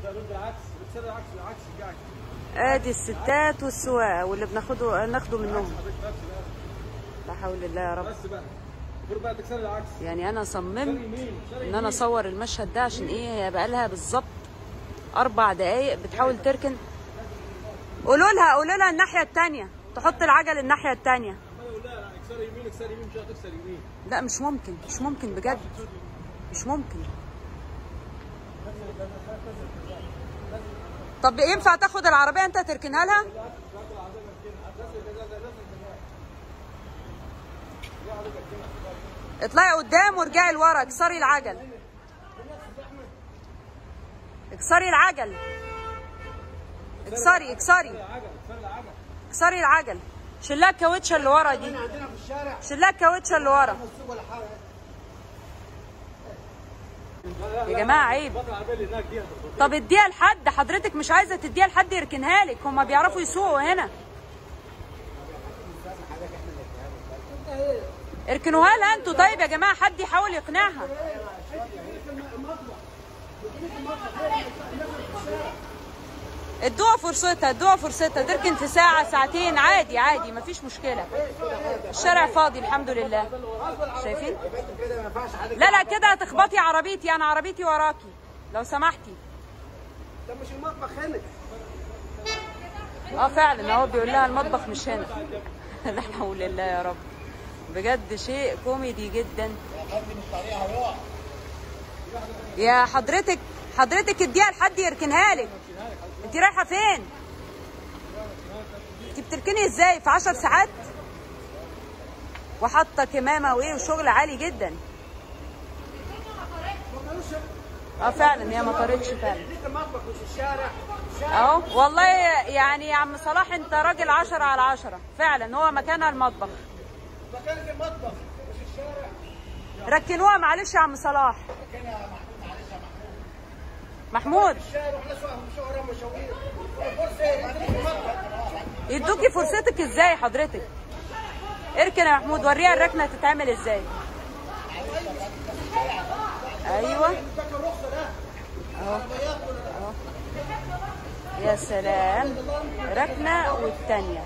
بالعكس بتصير العكس العكس القاعد ادي الستات والسواقه واللي بناخده ناخده منهم حضرتك نفس لا حول الله يا رب بس بقى المفروض بقى تكسر العكس يعني انا صممت يمين ان انا اصور المشهد ده عشان ايه هي بقالها بالظبط اربع دقايق بتحاول تركن قولوا لها قولوا لها الناحيه التانية تحط العجل الناحيه التانية ما يقول لا لا اكسر يمين اكسر يمين مش هتكسر يمين لا مش ممكن مش ممكن بجد مش ممكن طب ينفع تاخد العربيه انت تركنها لها اطلعي قدام وارجعي لورا اكسري العجل اكسري العجل اكسري اكسري العجل اكسر العجل اكسري العجل شلها الكاوتشه اللي ورا دي عندنا في الشارع شلها الكاوتشه اللي ورا مسوق ولا حاجه يا جماعه عيب بطل العربيه اللي هناك دي هتاخد. طب اديها لحد حضرتك مش عايزه تديها لحد يركنها لك هما بيعرفوا يسوقوا هنا اركنوها لها انتوا طيب يا جماعه حد يحاول يقنعها ادوها فرصتها ادوها فرصتها تركن في ساعة ساعتين عادي عادي مفيش مشكلة الشارع فاضي الحمد لله شايفين؟ كده ما ينفعش حاجه لا لا كده هتخبطي عربيتي انا عربيتي وراكي لو سمحتي ده مش المطبخ هنا اه فعلا هو بيقول لها المطبخ مش هنا لا حول الله يا رب بجد شيء كوميدي جدا يا حضرتك حضرتك اديها لحد يركنها لك انت رايحه فين انت بتركني ازاي في 10 ساعات وحاطه كمامه وايه وشغل عالي جدا اه فعلا هي ما طارتش فعلا ديك المطبخ مش الشارع اهو والله يعني يا عم صلاح انت راجل عشرة على عشرة فعلا هو مكانها المطبخ مكانك المطبخ مش الشارع ركنوها معلش يا عم صلاح محمود الشارع واحنا شهرة مشاوير فرصه يديك المطبخ يدوكي فرصتك ازاي حضرتك اركن يا محمود وريها الركنه تتعمل ازاي ايوه اداك الرخصه ده يا سلام ركنه والتانيه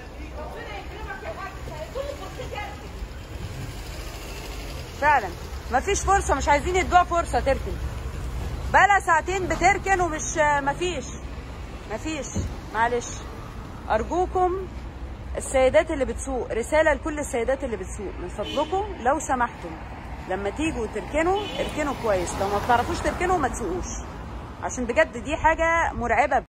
فعلا مفيش فرصه مش عايزين يدوها فرصه تركن بقالها ساعتين بتركن ومش مفيش مفيش معلش ارجوكم السيدات اللي بتسوق رساله لكل السيدات اللي بتسوق من فضلكم لو سمحتم لما تيجوا تركنوا اركنوا كويس لو ما بتعرفوش تركنوا ما تسوقوش عشان بجد دي حاجه مرعبه